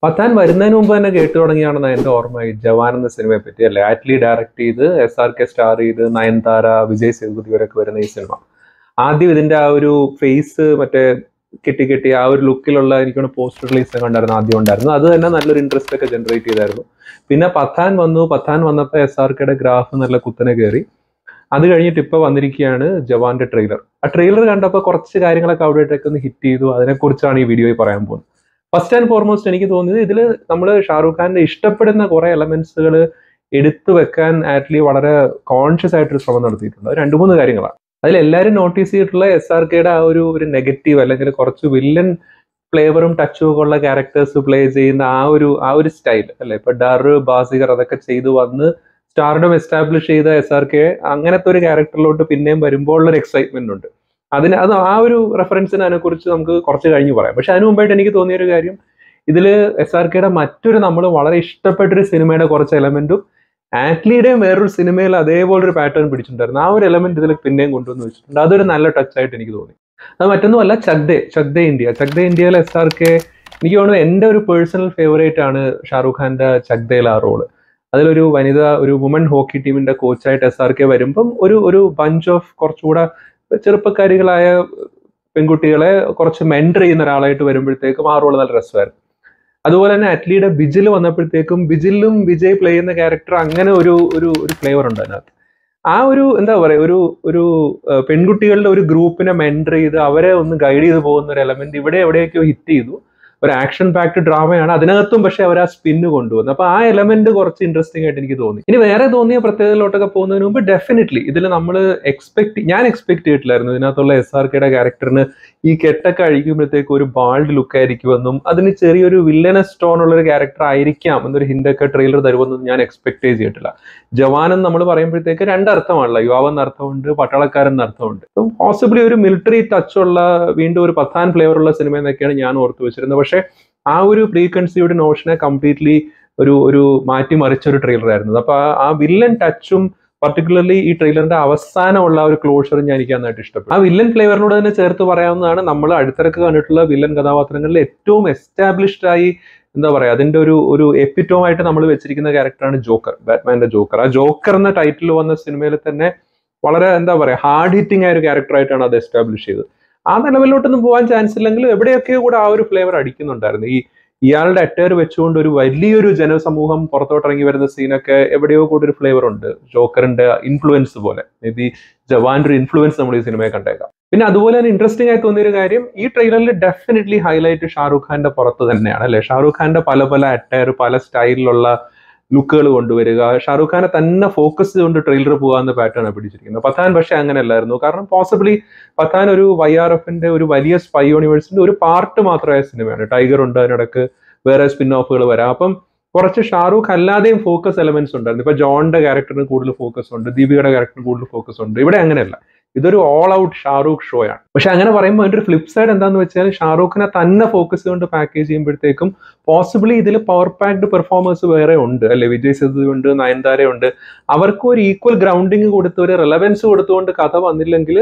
പത്താൻ വരുന്നതിന് മുമ്പ് തന്നെ കേട്ടു തുടങ്ങിയാണെന്ന് എൻ്റെ ഓർമ്മ ഈ ജവാൻ എന്ന സിനിമയെ പറ്റി അല്ലേ ആറ്റ്ലി ഡയറക്ട് ചെയ്ത് എസ് ആർ കെ സ്റ്റാർ ചെയ്ത് നയൻതാര വിജയ് സേതുപതി ഇവരൊക്കെ വരുന്ന ഈ സിനിമ ആദ്യം ഇതിന്റെ ആ ഒരു ഫേസ് മറ്റേ കെട്ടി കെട്ടി ആ ഒരു ലുക്കിലുള്ള എനിക്കാണ് പോസ്റ്റർ റിലീസ് കണ്ടായിരുന്നു ആദ്യം ഉണ്ടായിരുന്നു അത് തന്നെ നല്ലൊരു ഇൻട്രസ്റ്റ് ഒക്കെ ജനറേറ്റ് ചെയ്തായിരുന്നു പിന്നെ പത്താൻ വന്നു പത്താൻ വന്നപ്പോൾ എസ് ആർ കെയുടെ ഗ്രാഫ് നല്ല കുത്തനെ കയറി അത് കഴിഞ്ഞിട്ട് ഇപ്പൊ വന്നിരിക്കുകയാണ് ജവാന്റെ ട്രെയിലർ ആ ട്രെയിലർ കണ്ടപ്പോൾ കുറച്ച് കാര്യങ്ങളൊക്കെ അവിടെയൊക്കെ ഒന്ന് ഹിറ്റ് ചെയ്തു അതിനെക്കുറിച്ചാണ് ഈ വീഡിയോയിൽ പറയാൻ പോകുന്നത് ഫസ്റ്റ് ആൻഡ് ഫോർമോസ്റ്റ് എനിക്ക് തോന്നിയത് ഇതിൽ നമ്മൾ ഷാറൂഖ് ഖാന്റെ ഇഷ്ടപ്പെടുന്ന കുറെ എലമെന്റ്സുകൾ എടുത്തു വെക്കാൻ ആറ്റ്ലി വളരെ കോൺഷ്യസ് ആയിട്ടൊരു ശ്രമം നടത്തിയിട്ടുണ്ട് അത് രണ്ട് മൂന്ന് കാര്യങ്ങളാണ് അതിൽ എല്ലാവരും നോട്ടീസ് ചെയ്തിട്ടുള്ള എസ് ആർ കെയുടെ ആ ഒരു ഒരു നെഗറ്റീവ് അല്ലെങ്കിൽ കുറച്ച് വില്ലൻ ഫ്ലേവറും ടച്ചും ഒക്കെ ഉള്ള ക്യാരക്ടേഴ്സ് പ്ലേ ചെയ്യുന്ന ആ ഒരു ആ ഒരു സ്റ്റൈൽ അല്ലെ ഇപ്പൊ ഡർ ബാസികർ അതൊക്കെ ചെയ്തു വന്ന് സ്റ്റാർഡം എസ്റ്റാബ്ലിഷ് ചെയ്ത എസ് ആർ കെ അങ്ങനത്തെ ഒരു ക്യാരക്ടറിലോട്ട് പിന്നെയും വരുമ്പോൾ ഉള്ള ഒരു എക്സൈറ്റ്മെന്റ് ഉണ്ട് അതിന് അത് ആ ഒരു റെഫറൻസിനെ അതിനെ കുറിച്ച് നമുക്ക് കുറച്ച് കഴിഞ്ഞ് പറയാം പക്ഷെ അതിനു മുമ്പായിട്ട് എനിക്ക് തോന്നിയ ഒരു കാര്യം ഇതിൽ എസ് ആർ കെയുടെ മറ്റൊരു നമ്മൾ വളരെ ഇഷ്ടപ്പെട്ടൊരു സിനിമയുടെ കുറച്ച് എലമെന്റും ആറ്റ്ലിയുടെയും വേറൊരു സിനിമയിൽ അതേപോലെ ഒരു പാറ്റേൺ പിടിച്ചിട്ടുണ്ടായിരുന്നു ആ ഒരു എലമെന്റ് ഇതിൽ പിന്നെയും കൊണ്ടുവന്ന് വെച്ചിട്ടുണ്ട് അതൊരു നല്ല ടച്ച് ആയിട്ട് എനിക്ക് തോന്നി അത് മറ്റൊന്നുമല്ല ചക്ദേ ചക്ദേ ഇന്ത്യ ചക്ദേ ഇന്ത്യയിൽ എസ് ആർ കെ എനിക്ക് തോന്നുന്നു എൻ്റെ ഒരു പേഴ്സണൽ ഫേവറേറ്റ് ആണ് ഷാറൂഖ് ഖാന്റെ ചക്ദയിൽ ആ റോള് അതിലൊരു വനിത ഒരു വുമൺ ഹോക്കി ടീമിന്റെ കോച്ചായിട്ട് എസ് ആർ കെ വരുമ്പം ഒരു ഒരു ബഞ്ച് ഓഫ് കുറച്ചുകൂടെ ചെറുപ്പക്കാരികളായ പെൺകുട്ടികളെ കുറച്ച് മെൻറ്റർ ചെയ്യുന്ന ഒരാളായിട്ട് വരുമ്പോഴത്തേക്കും ആ റോള് നല്ല രസമായിരുന്നു അതുപോലെ തന്നെ അറ്റ്ലിയുടെ ബിജിൽ വന്നപ്പോഴത്തേക്കും ബിജിലും വിജയ് പ്ലേ ചെയ്യുന്ന ക്യാരക്ടർ അങ്ങനെ ഒരു ഒരു ഒരു ഫ്ലേവർ ഉണ്ട് അതിനകത്ത് ആ ഒരു എന്താ പറയുക ഒരു ഒരു പെൺകുട്ടികളുടെ ഒരു ഗ്രൂപ്പിനെ മെൻറ്റർ ചെയ്ത് അവരെ ഒന്ന് ഗൈഡ് ചെയ്ത് പോകുന്ന ഒരു എലമെന്റ് ഇവിടെ എവിടെയൊക്കെയോ ഹിറ്റ് ചെയ്തു ഒരു ആക്ഷൻ പാക്ഡ് ഡ്രാമയാണ് അതിനകത്തും പക്ഷെ അവർ ആ സ്പിന്ന് കൊണ്ടുവന്നു അപ്പൊ ആ എലമെന്റ് കുറച്ച് ഇൻട്രസ്റ്റിംഗ് ആയിട്ട് എനിക്ക് തോന്നി ഇനി വേറെ തോന്നിയ പ്രത്യേകതയിലോട്ടൊക്കെ പോകുന്നതിന് മുമ്പ് ഡെഫിനറ്റ്ലി ഇതിൽ നമ്മൾ എക്സ്പെക്ട് ഞാൻ എക്സ്പെക്ട് ചെയ്തിട്ടില്ലായിരുന്നു ഇതിനകത്തുള്ള എസ് ആർ കെയുടെ ക്യാരക്ടറിന് ഈ കെട്ടൊക്കെ അഴിക്കുമ്പോഴത്തേക്ക് ഒരു ബാൾഡ് ലുക്ക് ആയിരിക്കുമെന്നും അതിന് ചെറിയൊരു വില്ലനസ് ടോൺ ഉള്ള ഒരു ക്യാരക്ടർ ആയിരിക്കാം എന്നൊരു ഹിന്റൊക്കെ ട്രെയിലർ തരുമെന്നും ഞാൻ എക്സ്പെക്ട് ചെയ്തിട്ടില്ല ജവാൻ എന്ന് നമ്മൾ പറയുമ്പോഴത്തേക്ക് രണ്ടർത്ഥമാണല്ലോ യുവാവ് എന്ന അർത്ഥമുണ്ട് പട്ടാളക്കാരൻ എന്ന അർത്ഥമുണ്ട് അപ്പം പോസിബിളി ഒരു മിലിറ്ററി ടച്ച് ഉള്ള വീണ്ടും ഒരു പത്താൻ ഫ്ലേവർ ഉള്ള സിനിമ എന്നൊക്കെയാണ് ഞാൻ ഓർത്തു വെച്ചിരുന്നത് പക്ഷേ ആ ഒരു പ്രീ കൺസീവ്ഡ് നോഷനെ കംപ്ലീറ്റ്ലി ഒരു ഒരു മാറ്റിമറിച്ച ഒരു ട്രെയിലർ ആയിരുന്നു അപ്പൊ ആ വില്ലൻ ടച്ചും പർട്ടിക്കുലർലി ഈ ട്രെയിലറിന്റെ അവസാനമുള്ള ഒരു ക്ലോഷറും ഞാൻ എനിക്ക് നന്നായിട്ട് ഇഷ്ടപ്പെട്ടു ആ വില്ലൻ ഫ്ലേവറിനോട് തന്നെ ചേർത്ത് പറയാവുന്നതാണ് നമ്മൾ അടുത്തിടക്ക് കണ്ടിട്ടുള്ള വില്ലൻ കഥാപാത്രങ്ങളിൽ ഏറ്റവും എസ്റ്റാബ്ലിഷ്ഡ് ആയി എന്താ പറയാ അതിന്റെ ഒരു ഒരു എപ്പിറ്റോം ആയിട്ട് നമ്മൾ വെച്ചിരിക്കുന്ന ക്യാരക്ടറാണ് ജോക്കർ ബാറ്റ്മാന്റെ ജോക്കർ ആ ജോക്കർ എന്ന ടൈറ്റിൽ വന്ന സിനിമയിൽ തന്നെ വളരെ എന്താ പറയാ ഹാർഡ് ഹിറ്റിംഗ് ആയ ഒരു ക്യാരക്ടർ ആയിട്ടാണ് അത് എസ്റ്റാബ്ലിഷ് ചെയ്തത് ആ നിലവിലോട്ടൊന്നും പോകാൻ ചാൻസ് ഇല്ലെങ്കിൽ എവിടെയൊക്കെയോ കൂടെ ആ ഒരു ഫ്ലേവർ അടിക്കുന്നുണ്ടായിരുന്നു ഈ ഇയാളുടെ അറ്റയർ വെച്ചുകൊണ്ട് ഒരു വലിയൊരു ജനസമൂഹം പുറത്തോട്ടിറങ്ങി വരുന്ന സീനൊക്കെ എവിടെയോ കൂടെ ഒരു ഫ്ലേവർ ഉണ്ട് ജോക്കറിന്റെ ഇൻഫ്ലുവൻസ് പോലെ മേ ബി ജവാന്റെ ഒരു ഇൻഫ്ലുവൻസ് നമ്മൾ ഈ സിനിമയെ കണ്ടേക്കാം പിന്നെ അതുപോലെ തന്നെ ഇൻട്രസ്റ്റിംഗ് ആയി തോന്നിയ ഒരു കാര്യം ഈ ട്രെയിലറിൽ ഡെഫിനറ്റ്ലി ഹൈലൈറ്റ് ഷാറൂഖ് ഖാന്റെ പുറത്ത് തന്നെയാണ് അല്ലെ ഷാറൂഖ് ഖാന്റെ പല പല അറ്റയർ പല സ്റ്റൈലിലുള്ള ലുക്കുകൾ കൊണ്ടുവരിക ഷാറൂഖ് ഖാനെ തന്നെ ഫോക്കസ് ചെയ്തുകൊണ്ട് ട്രെയിലർ പോകാവുന്ന പാറ്റേൺ ആണ് പിടിച്ചിരിക്കുന്നത് പത്താൻ പക്ഷേ അങ്ങനെയല്ലായിരുന്നു കാരണം പോസിബിളി പത്താൻ ഒരു വൈ ആർ എഫിന്റെ ഒരു വലിയ സ്പൈ യൂണിവേഴ്സിന്റെ ഒരു പാർട്ട് മാത്രമായ സിനിമയാണ് ടൈഗർ ഉണ്ട് അതിനിടക്ക് വേറെ സ്പിൻ ഓഫുകൾ വരാം അപ്പം കുറച്ച് ഷാറൂഖ് അല്ലാതെയും ഫോക്കസ് എലമെന്റ്സ് ഉണ്ടായിരുന്നു ഇപ്പൊ ജോണിന്റെ ക്യാരക്ടറിന് കൂടുതൽ ഫോക്കസ് ഉണ്ട് ദീപികയുടെ ക്യാരക്ടറിന് കൂടുതൽ ഫോക്കസ് ഉണ്ട് ഇവിടെ അങ്ങനെയല്ല ഇതൊരു ഓൾ ഔട്ട് ഷാറൂഖ് ഷോ ആണ് പക്ഷെ അങ്ങനെ പറയുമ്പോൾ അതിന്റെ ഒരു ഫ്ലിപ്പ് സൈഡ് എന്താന്ന് വെച്ചാൽ ഷാറൂഖിനെ തന്നെ ഫോക്കസ് കൊണ്ട് പാക്കേജ് ചെയ്യുമ്പോഴത്തേക്കും പോസിബിളി ഇതിൽ പവർ പാക്ഡ് പെർഫോമേഴ്സ് വേറെ ഉണ്ട് അല്ലെ വിജയ് സേതു ഉണ്ട് നയൻതാര ഉണ്ട് അവർക്ക് ഒരു ഈക്വൽ ഗ്രൗണ്ടിങ് കൊടുത്ത് ഒരു റെലവൻസ് കൊടുത്തുകൊണ്ട് കഥ വന്നില്ലെങ്കിൽ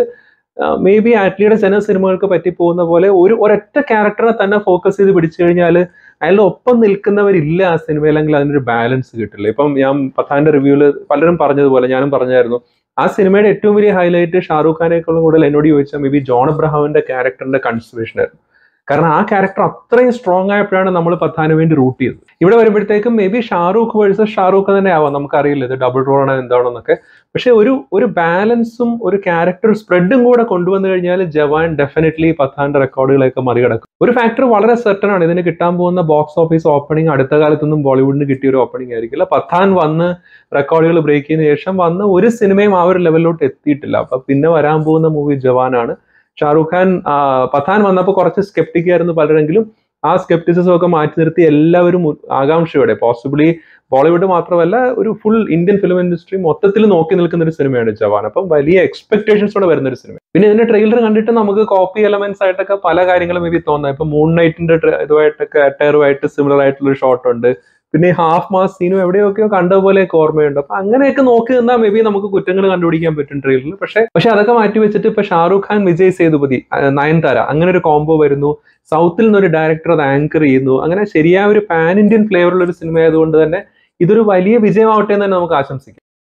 മേ ബി ആറ്റ്ലിയുടെ ചില സിനിമകൾക്ക് പറ്റിപ്പോകുന്ന പോലെ ഒരു ഒരൊറ്റ ക്യാരക്ടറെ തന്നെ ഫോക്കസ് ചെയ്ത് പിടിച്ചു കഴിഞ്ഞാൽ അയാളുടെ ഒപ്പം നിൽക്കുന്നവരില്ല ആ സിനിമയിൽ അല്ലെങ്കിൽ അതിനൊരു ബാലൻസ് കിട്ടില്ല ഇപ്പം ഞാൻ പത്താന്റെ റിവ്യൂല് പലരും പറഞ്ഞതുപോലെ ഞാനും പറഞ്ഞായിരുന്നു ആ സിനിമയുടെ ഏറ്റവും വലിയ ഹൈലൈറ്റ് ഷാറൂഖ് ഖാനേക്കാളും കൂടുതൽ എന്നോട് ചോദിച്ചാൽ മേ ബി ജോൺ അബ്രഹാമിന്റെ ക്യാരക്ടറിന്റെ കൺസിഡറേഷൻ ആയിരുന്നു കാരണം ആ ക്യാരക്ടർ അത്രയും സ്ട്രോങ് ആയപ്പോഴാണ് നമ്മൾ പത്താന് വേണ്ടി റൂട്ട് ചെയ്തത് ഇവിടെ വരുമ്പോഴത്തേക്കും may be Shahrukh versus Shahrukh തന്നെ ആവാം നമുക്കറിയില്ല ഇത് ഡബിൾ റോൾ ആണ് എന്താണെന്നൊക്കെ പക്ഷെ ഒരു ഒരു ബാലൻസും ഒരു ക്യാരക്ടർ സ്പ്രെഡും കൂടെ കൊണ്ടുവന്നു കഴിഞ്ഞാൽ ജവാൻ ഡെഫിനറ്റ്ലി പത്താന്റെ റെക്കോർഡുകളെയൊക്കെ മറികടക്കും ഒരു ഫാക്ടർ വളരെ സെർട്ടൺ ആണ് ഇതിന് കിട്ടാൻ പോകുന്ന ബോക്സ് ഓഫീസ് ഓപ്പണിംഗ് അടുത്ത കാലത്തൊന്നും ബോളിവുഡിന് കിട്ടിയ ഒരു ഓപ്പണിംഗ് ആയിരിക്കില്ല പത്താൻ വന്ന് റെക്കോർഡുകൾ ബ്രേക്ക് ചെയ്തതിനു ശേഷം വന്ന് ഒരു സിനിമയും ആ ഒരു ലെവലിലോട്ട് എത്തിയിട്ടില്ല അപ്പൊ പിന്നെ വരാൻ പോകുന്ന മൂവി ജവാനാണ് ഷാറൂഖ് ഖാൻ പത്താൻ വന്നപ്പോൾ കുറച്ച് സ്കെപ്റ്റിക് ആയിരുന്നു പലരെങ്കിലും ആ സ്കെപ്റ്റിസിസം ഒക്കെ മാറ്റി നിർത്തി എല്ലാവരും ആകാംക്ഷയോടെ പോസിബിളി ബോളിവുഡ് മാത്രമല്ല ഒരു ഫുൾ ഇന്ത്യൻ ഫിലിം ഇൻഡസ്ട്രി മൊത്തത്തിൽ നോക്കി നിൽക്കുന്ന ഒരു സിനിമയാണ് ജവാൻ അപ്പം വലിയ എക്സ്പെക്ടേഷൻസോടെ വരുന്ന ഒരു സിനിമ പിന്നെ ഇതിന്റെ ട്രെയിലർ കണ്ടിട്ട് നമുക്ക് കോപ്പി എലമെന്റ്സ് ആയിട്ടൊക്കെ പല കാര്യങ്ങളും മേ ബി തോന്നാം ഇപ്പൊ മൂൺ നൈറ്റിന്റെ ഇതുമായിട്ടൊക്കെ അറ്റയറുമായിട്ട് സിമിലർ ആയിട്ടുള്ള ഒരു ഷോട്ട് ഉണ്ട് പിന്നെ ഈ ഹാഫ് മാസ് സീനും എവിടെയൊക്കെയോ കണ്ട പോലെയൊക്കെ ഓർമ്മയുണ്ട് അപ്പൊ അങ്ങനെയൊക്കെ നോക്കി നിന്നാൽ മേ ബി നമുക്ക് കുറ്റങ്ങൾ കണ്ടുപിടിക്കാൻ പറ്റും ട്രെയിലറിൽ പക്ഷെ പക്ഷെ അതൊക്കെ മാറ്റി വെച്ചിട്ട് ഇപ്പൊ ഷാറൂഖ് ഖാൻ വിജയ് സേതുപതി ആ, നയൻതാര അങ്ങനെ ഒരു കോംബോ വരുന്നു സൗത്തിൽ നിന്നൊരു ഡയറക്ടർ അത് ആങ്കർ ചെയ്യുന്നു അങ്ങനെ ശരിയായ ഒരു പാൻ ഇന്ത്യൻ ഫ്ലേവറുള്ള ഒരു സിനിമ ആയതുകൊണ്ട് തന്നെ ഇതൊരു വലിയ വിജയമാവട്ടെ എന്ന് തന്നെ നമുക്ക് ആശംസിക്കാം